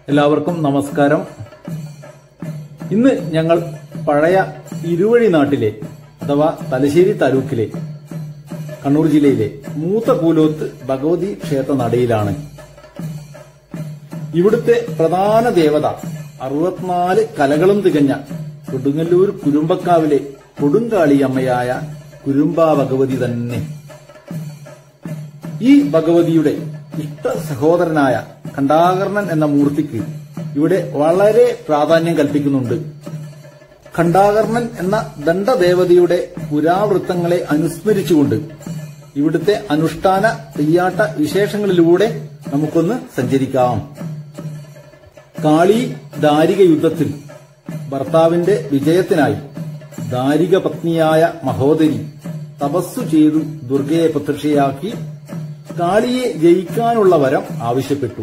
എല്ലാവർക്കും നമസ്കാരം ഇന്ന് ഞങ്ങൾ പഴയ ഇരുവഴി നാട്ടിലെ അഥവാ തലശ്ശേരി താലൂക്കിലെ കണ്ണൂർ ജില്ലയിലെ മൂത്ത കൂലോത്ത് ഭഗവതി ക്ഷേത്ര നടയിലാണ് ഇവിടുത്തെ പ്രധാന ദേവത അറുപത്തിനാല് കലകളും തികഞ്ഞ കൊടുങ്ങല്ലൂർ കുരുമ്പക്കാവിലെ കൊടുങ്കാളിയമ്മയായ കുരുമ്പ ഭഗവതി തന്നെ ഈ ഭഗവതിയുടെ ഇഷ്ട സഹോദരനായ ഖണ്ഡാകർണൻ എന്ന മൂർത്തിക്ക് ഇവിടെ വളരെ പ്രാധാന്യം കൽപ്പിക്കുന്നുണ്ട് ഖണ്ഡാകർണൻ എന്ന ദണ്ഡദേവതയുടെ പുരാവൃത്തങ്ങളെ അനുസ്മരിച്ചുകൊണ്ട് ഇവിടുത്തെ അനുഷ്ഠാന തെയ്യാട്ട വിശേഷങ്ങളിലൂടെ നമുക്കൊന്ന് സഞ്ചരിക്കാം കാളി ദാരിക യുദ്ധത്തിൽ ഭർത്താവിന്റെ വിജയത്തിനായി ദാരിക പത്നിയായ മഹോദരി തപസ്സു ചെയ്തു ദുർഗയെ പ്രത്യക്ഷയാക്കി കാളിയെ ജയിക്കാനുള്ള വരം ആവശ്യപ്പെട്ടു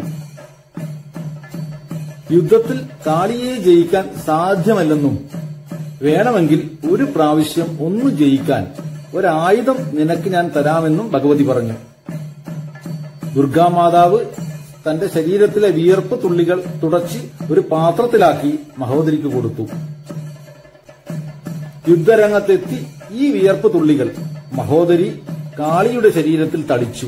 യുദ്ധത്തിൽ കാളിയെ ജയിക്കാൻ സാധ്യമല്ലെന്നും വേണമെങ്കിൽ ഒരു പ്രാവശ്യം ഒന്ന് ജയിക്കാൻ ഒരായുധം നിനക്ക് ഞാൻ തരാമെന്നും ഭഗവതി പറഞ്ഞു ദുർഗാമാതാവ് തന്റെ ശരീരത്തിലെ വിയർപ്പ് തുള്ളികൾ തുടച്ച് ഒരു പാത്രത്തിലാക്കി മഹോദരിക്ക് കൊടുത്തു യുദ്ധരംഗത്തെത്തി ഈ വിയർപ്പ് തുള്ളികൾ മഹോദരി കാളിയുടെ ശരീരത്തിൽ തളിച്ചു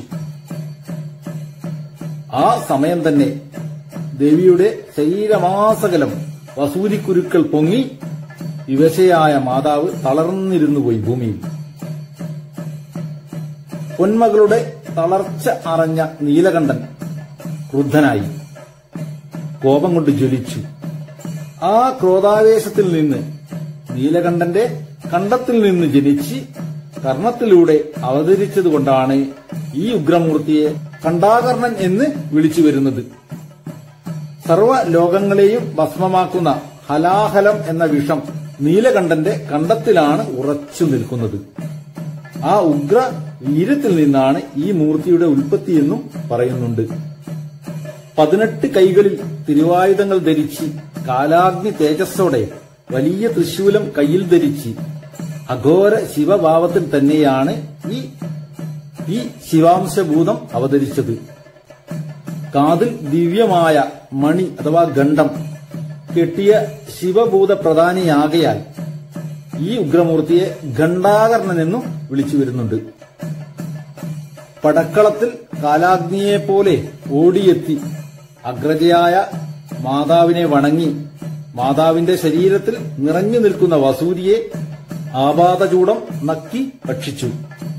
ആ സമയം തന്നെ ദേവിയുടെ ശരീരമാസകലം വസൂരിക്കുരുക്കൾ പൊങ്ങി വിവശയായ മാതാവ് തളർന്നിരുന്നു പോയി ഭൂമിയിൽ പൊന്മകളുടെ തളർച്ച അറിഞ്ഞ നീലകണ്ഠൻ ക്രുദ്ധനായി കോപം കൊണ്ട് ജ്വലിച്ചു ആ ക്രോധാവേശത്തിൽ നിന്ന് നീലകണ്ഠന്റെ കണ്ടത്തിൽ നിന്ന് ജനിച്ച് കർണത്തിലൂടെ അവതരിച്ചതുകൊണ്ടാണ് ഈ ഉഗ്രമൂർത്തിയെ കണ്ടാകർണൻ എന്ന് വിളിച്ചു വരുന്നത് സർവ ലോകങ്ങളെയും ഭസ്മമാക്കുന്ന ഹലാഹലം എന്ന വിഷം നീലകണ്ഠന്റെ കണ്ടത്തിലാണ് ഉറച്ചു നിൽക്കുന്നത് ആ ഉഗ്ര വീര്യത്തിൽ നിന്നാണ് ഈ മൂർത്തിയുടെ ഉൽപ്പത്തിയെന്നും പറയുന്നുണ്ട് പതിനെട്ട് കൈകളിൽ തിരുവായുധങ്ങൾ ധരിച്ച് കാലാഗ്നി തേജസ്സോടെ വലിയ തൃശൂലം കയ്യിൽ ധരിച്ച് അഘോര ശിവഭാവത്തിൽ തന്നെയാണ് ഈ ഈ ശിവാംശഭൂതം അവതരിച്ചത് കാതിൽ ദിവ്യമായ മണി അഥവാ ഗണ്ഡം കെട്ടിയ ശിവഭൂത പ്രധാനിയാകയാൽ ഈ ഉഗ്രമൂർത്തിയെ ഖണ്ഡാകർണനെന്നും വിളിച്ചു വരുന്നുണ്ട് പടക്കളത്തിൽ കാലാഗ്നിയെപ്പോലെ ഓടിയെത്തി അഗ്രജയായ മാതാവിനെ വണങ്ങി മാതാവിന്റെ ശരീരത്തിൽ നിറഞ്ഞു നിൽക്കുന്ന വസൂരിയെ ആപാതചൂടം നക്കി ഭക്ഷിച്ചു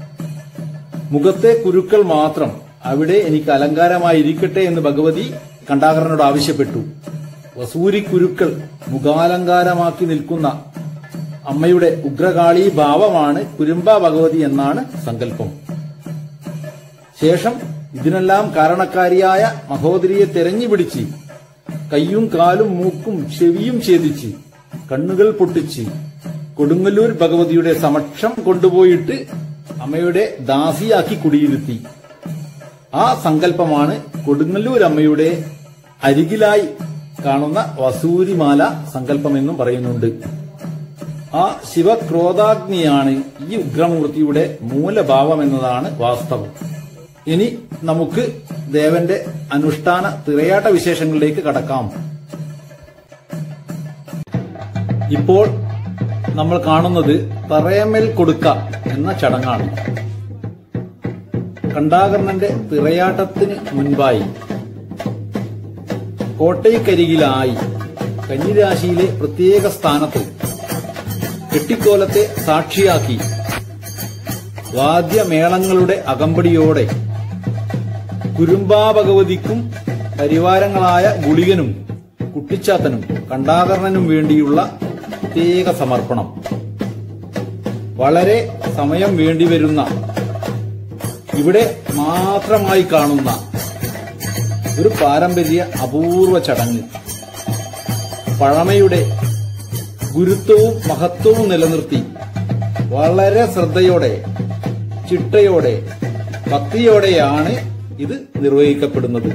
മുഖത്തെ കുരുക്കൾ മാത്രം അവിടെ എനിക്ക് അലങ്കാരമായിരിക്കട്ടെ എന്ന് ഭഗവതി കണ്ടാകരനോട് ആവശ്യപ്പെട്ടു വസൂരി കുരുക്കൾ മുഖാലങ്കാരമാക്കി നിൽക്കുന്ന അമ്മയുടെ ഉഗ്രകാളി ഭാവമാണ് കുരുമ്പ ഭഗവതി എന്നാണ് സങ്കല്പം ശേഷം ഇതിനെല്ലാം കാരണക്കാരിയായ മഹോദരിയെ തെരഞ്ഞുപിടിച്ച് കയ്യും കാലും മൂക്കും ചെവിയും ഛേദിച്ച് കണ്ണുകൾ പൊട്ടിച്ച് കൊടുങ്ങല്ലൂർ ഭഗവതിയുടെ സമക്ഷം കൊണ്ടുപോയിട്ട് അമ്മയുടെ ദാസിയാക്കി കുടിയിരുത്തി ആ സങ്കല്പമാണ് കൊടുങ്ങല്ലൂർ അമ്മയുടെ അരികിലായി കാണുന്ന വസൂരിമാല സങ്കല്പമെന്നും പറയുന്നുണ്ട് ആ ശിവക്രോധാഗ്നിയാണ് ഈ ഉഗ്രമൂർത്തിയുടെ മൂലഭാവം എന്നതാണ് വാസ്തവം ഇനി നമുക്ക് ദേവന്റെ അനുഷ്ഠാന തിറയാട്ട വിശേഷങ്ങളിലേക്ക് കടക്കാം ഇപ്പോൾ നമ്മൾ കാണുന്നത് തറയമേൽ കൊടുക്ക എന്ന ചടങ്ങാണ് കണ്ടാകർണന്റെ തിറയാട്ടത്തിന് മുൻപായി കോട്ടയ്ക്കരികിലായി കന്നിരാശിയിലെ പ്രത്യേക സ്ഥാനത്ത് കെട്ടിക്കോലത്തെ സാക്ഷിയാക്കി വാദ്യമേളങ്ങളുടെ അകമ്പടിയോടെ കുരുമ്പാ ഭഗവതിക്കും പരിവാരങ്ങളായ ഗുളികനും കുട്ടിച്ചാത്തനും കണ്ടാകർണനും വേണ്ടിയുള്ള പ്രത്യേക സമർപ്പണം വളരെ സമയം വേണ്ടിവരുന്ന ഇവിടെ മാത്രമായി കാണുന്ന ഒരു പാരമ്പര്യ അപൂർവ ചടങ്ങ് പഴമയുടെ ഗുരുത്വവും മഹത്വവും നിലനിർത്തി വളരെ ശ്രദ്ധയോടെ ചിട്ടയോടെ ഭക്തിയോടെയാണ് ഇത് നിർവഹിക്കപ്പെടുന്നത്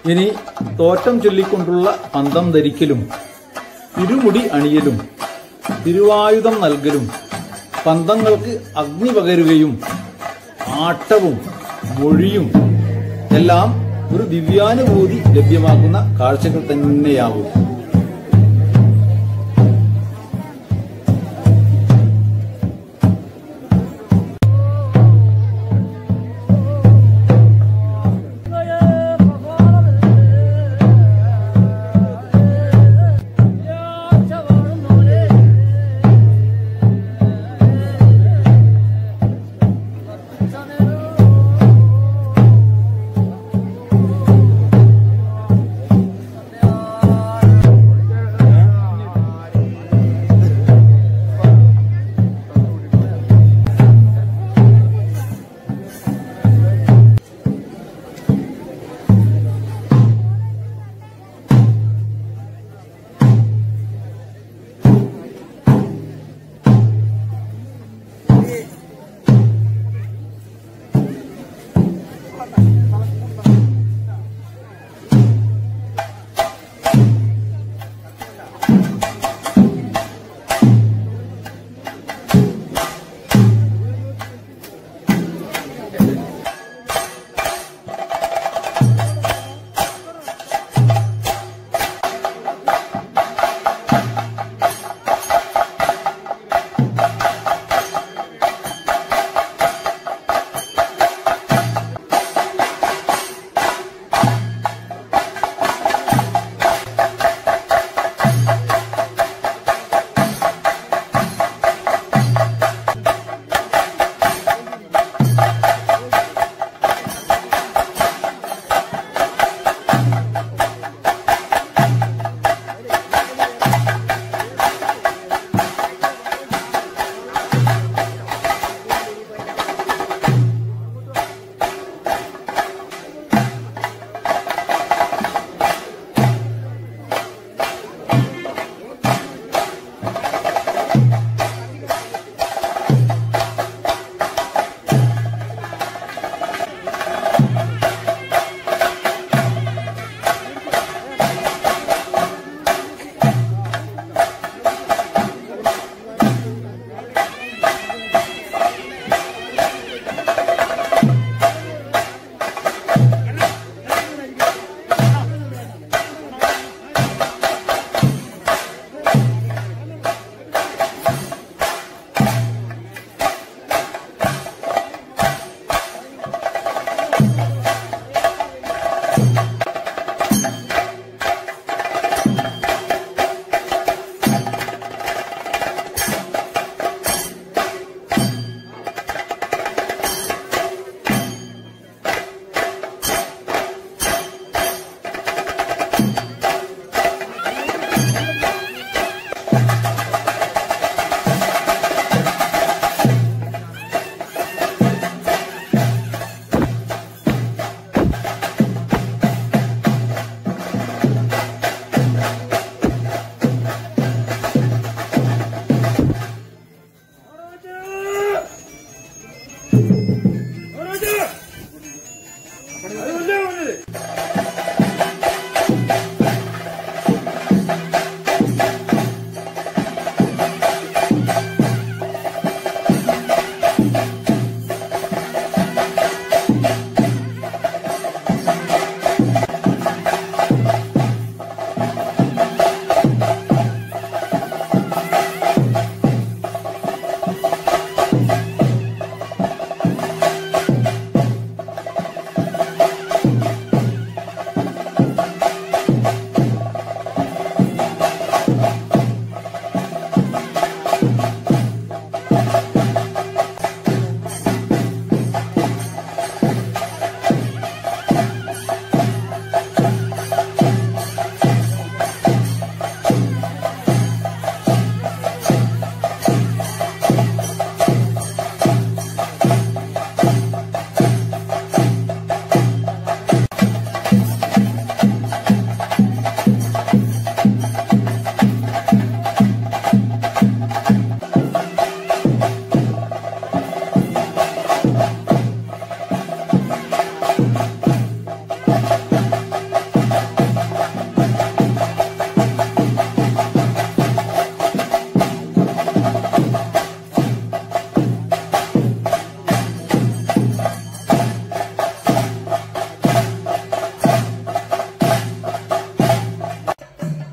ഇനി തോറ്റം ചൊല്ലിക്കൊണ്ടുള്ള പന്തം ധരിക്കലും തിരുമുടി അണിയലും തിരുവായുധം നൽകലും പന്തങ്ങൾക്ക് അഗ്നി പകരുകയും ആട്ടവും മൊഴിയും എല്ലാം ഒരു ദിവ്യാനുഭൂതി ലഭ്യമാക്കുന്ന കാഴ്ചകൾ തന്നെയാവും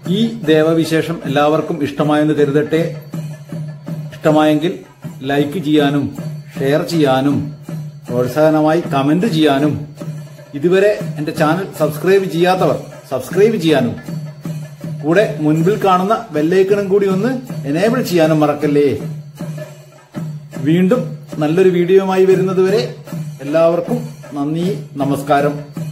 ഈ ദേവവിശേഷം എല്ലാവർക്കും ഇഷ്ടമായെന്ന് കരുതട്ടെ ഇഷ്ടമായെങ്കിൽ ലൈക്ക് ചെയ്യാനും ഷെയർ ചെയ്യാനും പ്രോത്സാഹനമായി കമന്റ് ചെയ്യാനും ഇതുവരെ എന്റെ ചാനൽ സബ്സ്ക്രൈബ് ചെയ്യാത്തവർ സബ്സ്ക്രൈബ് ചെയ്യാനും കൂടെ മുൻപിൽ കാണുന്ന ബെല്ലൈക്കണും കൂടി ഒന്ന് എനേബിൾ ചെയ്യാനും മറക്കല്ലേ വീണ്ടും നല്ലൊരു വീഡിയോയുമായി വരുന്നതുവരെ എല്ലാവർക്കും നന്ദി നമസ്കാരം